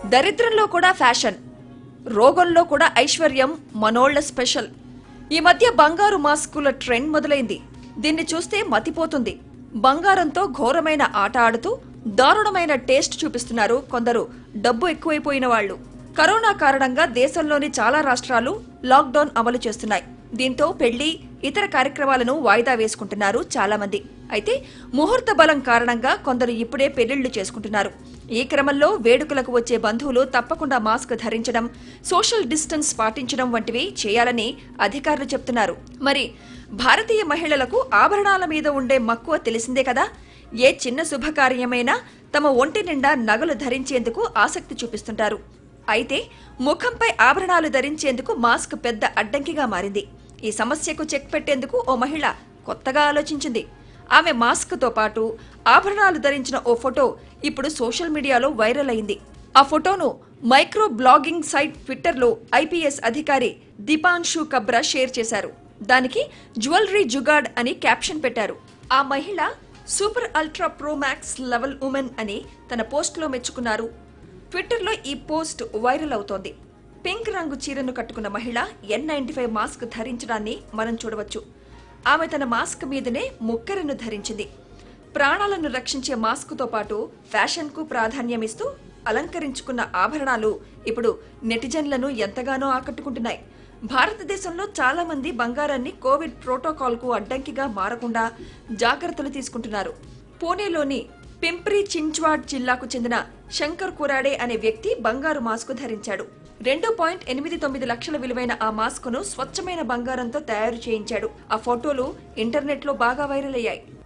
దరిద్రంలో కూడా ఫ్యాషన్ రోగంలో కూడా ఐశ్వర్యం మనోళ్ల స్పెషల్ ఈ మధ్య బంగారు మాస్కుల ట్రెండ్ మొదలైంది దీన్ని చూస్తే మతిపోతుంది బంగారంతో ఘోరమైన ఆట ఆడుతూ దారుణమైన టేస్ట్ చూపిస్తున్నారు కొందరు డబ్బు ఎక్కువైపోయిన వాళ్ళు కరోనా కారణంగా దేశంలోని చాలా రాష్ట్రాలు లాక్డౌన్ అమలు చేస్తున్నాయి దీంతో పెళ్లి ఇతర కార్యక్రమాలను వాయిదా వేసుకుంటున్నారు చాలా మంది అయితే ముహూర్త బలం కారణంగా కొందరు ఇప్పుడే పెళ్లిళ్లు చేసుకుంటున్నారు ఈ క్రమంలో వేడుకలకు వచ్చే బంధువులు తప్పకుండా మాస్క్ ధరించడం సోషల్ డిస్టెన్స్ పాటించడం వంటివి చేయాలని అధికారులు చెప్తున్నారు మరి భారతీయ మహిళలకు ఆభరణాల మీద ఉండే మక్కువ తెలిసిందే కదా ఏ చిన్న శుభకార్యమైనా తమ ఒంటి నిండా నగలు ధరించేందుకు ఆసక్తి చూపిస్తుంటారు అయితే ముఖంపై ఆభరణాలు ధరించేందుకు మాస్క్ పెద్ద అడ్డంకిగా మారింది ఈ సమస్యకు చెక్ పెట్టేందుకు ఓ మహిళ కొత్తగా ఆలోచించింది ఆమె మాస్క్తో పాటు ఆభరణాలు ధరించిన ఓ ఫోటో ఇప్పుడు సోషల్ మీడియాలో వైరల్ అయింది ఆ ఫోటోను మైక్రో బ్లాగింగ్ సైట్ ట్విట్టర్లో ఐపీఎస్ అధికారి దీపాన్షు కబ్రా షేర్ చేశారు దానికి జ్యువెలరీ జుగాడ్ అని క్యాప్షన్ పెట్టారు ఆ మహిళ super ultra pro max level women అని తన పోస్ట్లో మెచ్చుకున్నారు ట్విట్టర్లో ఈ పోస్ట్ వైరల్ అవుతోంది పింక్ రంగు చీరను కట్టుకున్న మహిళ ఎన్ నైన్టీ ఫైవ్ మాస్క్ ధరించడాన్ని మనం చూడవచ్చు ఆమె తన మాస్క్ మీదనే ముక్కరను ధరించింది ప్రాణాలను రక్షించే మాస్క్తో పాటు ఫ్యాషన్కు ప్రాధాన్యమిస్తూ అలంకరించుకున్న ఆభరణాలు ఇప్పుడు నెటిజన్లను ఎంతగానో ఆకట్టుకుంటున్నాయి భారతదేశంలో చాలా మంది బంగారాన్ని కోవిడ్ ప్రోటోకాల్కు అడ్డంకిగా మారకుండా జాగ్రత్తలు తీసుకుంటున్నారు పూణేలోని పింప్రి చించ్వాడ్ జిల్లాకు చెందిన శంకర్ కురాడే అనే వ్యక్తి బంగారు మాస్క్ ధరించాడు రెండు పాయింట్ ఎనిమిది తొమ్మిది లక్షల విలువైన ఆ మాస్కును స్వచ్ఛమైన బంగారంతో తయారు చేయించాడు ఆ ఫోటోలు ఇంటర్నెట్లో బాగా వైరల్ అయ్యాయి